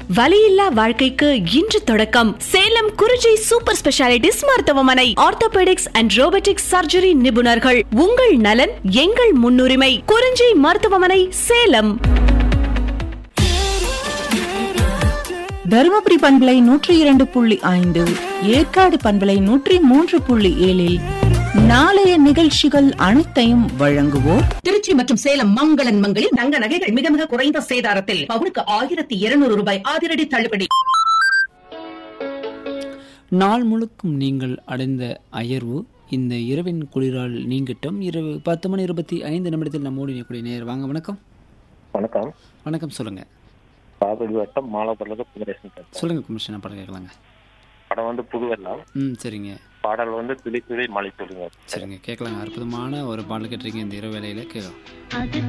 வலியில்லா வாழ்க்கைக்கு இன்று தொடக்கம் சேலம் குறிஞ்சி சூப்பர் ஸ்பெஷாலிட்டிஸ் மருத்துவமனை ஆர்த்தோபெடிக்ஸ் அண்ட் ரோபோட்டிக்ஸ் சர்ஜரி நிபுணர்கள் உங்கள் நலன் எங்கள் முன்னுரிமை குறிஞ்சி மருத்துவமனை சேலம் தருமபுரி பண்பலை நூற்றி இரண்டு புள்ளி ஐந்து ஏற்காடு பண்பலை நூற்றி மூன்று புள்ளி ஏழில் நாளைய நிகழ்ச்சிகள் அனைத்தையும் வழங்குவோர் திருச்சி மற்றும் சேலம் மங்களன் மங்களில் தங்க நகைகள் மிக மிக குறைந்த சேதாரத்தில் பவுனுக்கு ஆயிரத்தி இருநூறு ரூபாய் அதிரடி தள்ளுபடி நாள் முழுக்கும் நீங்கள் அடைந்த அயர்வு இந்த இரவின் குளிரால் நீங்கட்டும் இரவு பத்து மணி இருபத்தி ஐந்து நிமிடத்தில் நம்மோடு இணையக்கூடிய நேர் வாங்க வணக்கம் வணக்கம் வணக்கம் சொல்லுங்க காவிரி வட்டம் மாலாப்பள்ளது குமரேசன் பேசுறேன் சொல்லுங்க குமிஷன் படம் கேட்கலாங்க படம் வந்து புதுவெல்லாம் ம் சரிங்க பாடல் வந்து துளி துளி மலை சொல்லுங்க சரிங்க கேட்கலாங்க அற்புதமான ஒரு பாடல் கேட்டிருக்கீங்க இந்த இரவு வேலையில் கேட்கலாம்